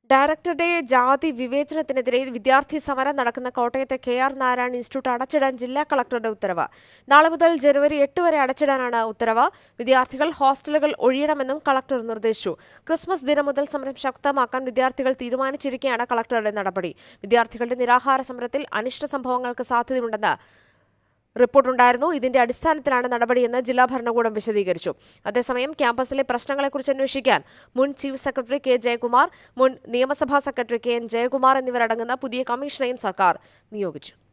ഡയറക്ടറുടെ ജാതി വിവേചനത്തിനെതിരെ വിദ്യാർത്ഥി സമരം നടക്കുന്ന കോട്ടയത്തെ കെ ആർ നാരായൺ ഇൻസ്റ്റിറ്റ്യൂട്ട് അടച്ചിടാൻ ജില്ലാ കളക്ടറുടെ ഉത്തരവ് നാളെ മുതൽ ജനുവരി എട്ട് വരെ അടച്ചിടാനാണ് ഉത്തരവ് വിദ്യാർത്ഥികൾ ഹോസ്റ്റലുകൾ ഒഴിയണമെന്നും കളക്ടർ നിർദ്ദേശിച്ചു ക്രിസ്മസ് ദിനം മുതൽ സമരം ശക്തമാക്കാൻ വിദ്യാർത്ഥികൾ തീരുമാനിച്ചിരിക്കെയാണ് കളക്ടറുടെ നടപടി വിദ്യാർത്ഥികളുടെ നിരാഹാര സമരത്തിൽ അനിഷ്ട സംഭവങ്ങൾക്ക് സാധ്യതയുണ്ടെന്ന് റിപ്പോർട്ടുണ്ടായിരുന്നു ഇതിന്റെ അടിസ്ഥാനത്തിലാണ് നടപടിയെന്ന് ജില്ലാ ഭരണകൂടം വിശദീകരിച്ചു അതേസമയം ക്യാമ്പസിലെ പ്രശ്നങ്ങളെക്കുറിച്ച് അന്വേഷിക്കാൻ മുൻ ചീഫ് സെക്രട്ടറി കെ ജയകുമാർ മുൻ നിയമസഭാ സെക്രട്ടറി കെ എൻ ജയകുമാർ എന്നിവരടങ്ങുന്ന പുതിയ കമ്മീഷനെയും സർക്കാർ നിയോഗിച്ചു